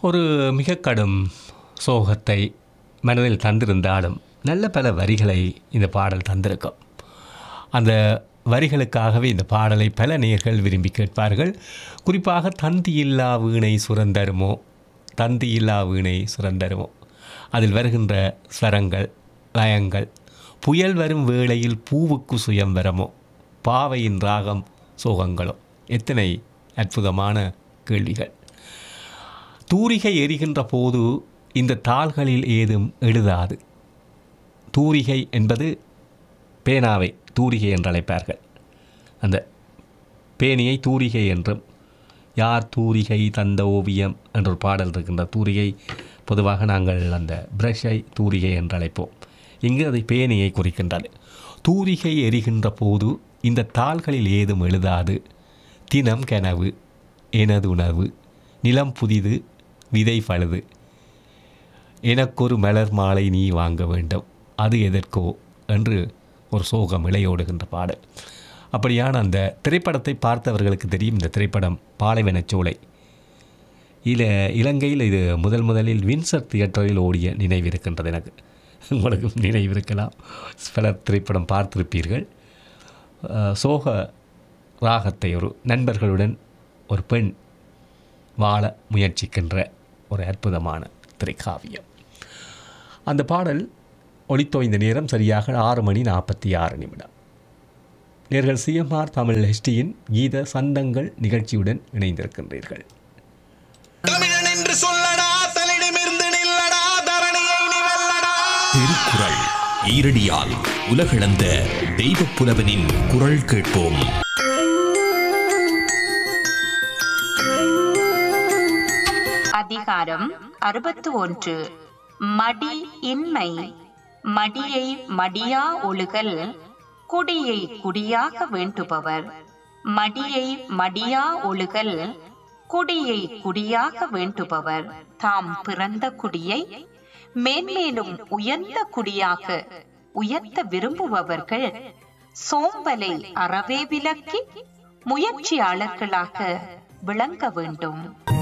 ஒரு மிக கடும் சோகத்தை மனதில் தந்திருந்தாலும் நல்ல பல வரிகளை இந்த பாடல் தந்திருக்கும் அந்த வரிகளுக்காகவே இந்த பாடலை பல நேர்கள் விரும்பி கேட்பார்கள் குறிப்பாக தந்தி இல்லா வீணை சுரந்தருமோ தந்தி இல்லா வீணை சுரந்தருமோ அதில் வருகின்ற ஸ்வரங்கள் லயங்கள் புயல் வரும் வேளையில் பூவுக்கு சுயம்பரமோ பாவையின் ராகம் சோகங்களோ எத்தனை அற்புதமான கேள்விகள் தூரிகை எரிகின்ற போது இந்த தாள்களில் ஏதும் எழுதாது தூரிகை என்பது பேனாவை தூரிகை என்று அழைப்பார்கள் அந்த பேணியை தூரிகை என்றும் யார் தூரிகை தந்த ஓவியம் என்ற ஒரு பாடல் இருக்கின்ற தூரிகை பொதுவாக நாங்கள் அந்த பிரஷை தூரிகை என்று அழைப்போம் இங்கு அதை பேணியை குறிக்கின்றது தூரிகை எரிகின்ற போது இந்த தாள்களில் ஏதும் எழுதாது தினம் கனவு எனது உணவு நிலம் புதிது விதை பழுது எனக்கொரு மலர் மாலை நீ வாங்க வேண்டும் அது எதற்கோ என்று ஒரு சோகம் இளையோடுகின்ற பாடல் அப்படியான அந்த திரைப்படத்தை பார்த்தவர்களுக்கு தெரியும் இந்த திரைப்படம் பாலைவனச்சோலை இதில் இலங்கையில் இது முதல் முதலில் வின்சர் தியேட்டரில் ஓடிய நினைவு இருக்கின்றது எனக்கு உங்களுக்கும் நினைவு இருக்கலாம் பல திரைப்படம் பார்த்திருப்பீர்கள் அஹ், சோக ராகத்தை ஒரு நண்பர்களுடன் ஒரு பெண் வாழ முயற்சிக்கின்ற ஒரு அற்புதமான திரைக்காவியம் அந்த பாடல் ஒளித்தோய்ந்த நேரம் சரியாக ஆறு மணி நாற்பத்தி ஆறு நிமிடம் நேர்கள் சிஎம்ஆர் தமிழ் ஹெச்டியின் கீத சந்தங்கள் நிகழ்ச்சியுடன் இணைந்திருக்கின்றீர்கள் தமிழன் என்று சொல்லடா தலிடமிருந்து நில்லடா தரணியை நீ வெல்லடா திருக்குறள் ஈரடியால் உலகளந்த தெய்வப் புலவனின் குரல் கேட்போம் அதிகாரம் அறுபத்து ஒன்று மடி இன்மை மடியை மடியா ஒழுகல் குடியை குடியாக வேண்டுபவர் மடியை மடியா ஒழுகல் குடியை குடியாக வேண்டுபவர் தாம் பிறந்த குடியை மேன்மேலும் உயர்ந்த குடியாக உயர்த்த விரும்புபவர்கள் சோம்பலை அறவே விலக்கி முயற்சியாளர்களாக விளங்க வேண்டும்